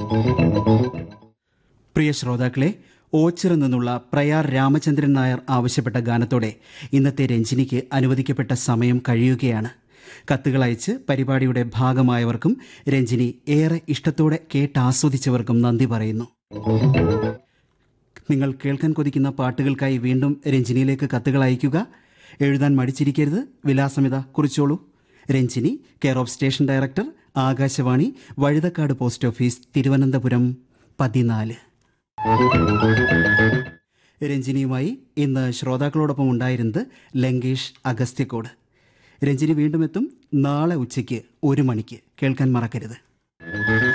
പ്രിയ ശ്രോതാക്കളെ ഓച്ചിറ നിന്നുള്ള പ്രയാർ രാമചന്ദ്രൻ നായർ ആവശ്യപ്പെട്ട ഗാനത്തോടെ ഇന്നത്തെ രഞ്ജിനിക്ക് അനുവദിക്കപ്പെട്ട സമയം കഴിയുകയാണ് കത്തുകൾ അയച്ച് പരിപാടിയുടെ ഭാഗമായവർക്കും രഞ്ജിനി ഏറെ ഇഷ്ടത്തോടെ കേട്ടാസ്വദിച്ചവർക്കും നന്ദി പറയുന്നു നിങ്ങൾ കേൾക്കാൻ കൊതിക്കുന്ന പാട്ടുകൾക്കായി വീണ്ടും രഞ്ജിനിയിലേക്ക് കത്തുകൾ അയയ്ക്കുക എഴുതാൻ മടിച്ചിരിക്കരുത് വിലാസമിത കുറിച്ചോളൂ Ranjini care of station director Akashvani Vazhuthacaud post office Thiruvananthapuram പതിനാല് രഞ്ജിനിയുമായി ഇന്ന് ശ്രോതാക്കളോടൊപ്പം ഉണ്ടായിരുന്നത് ലങ്കേഷ് അഗസ്ത്യക്കോട് രഞ്ജിനി വീണ്ടും എത്തും നാളെ ഉച്ചയ്ക്ക് ഒരു മണിക്ക് കേൾക്കാൻ മറക്കരുത്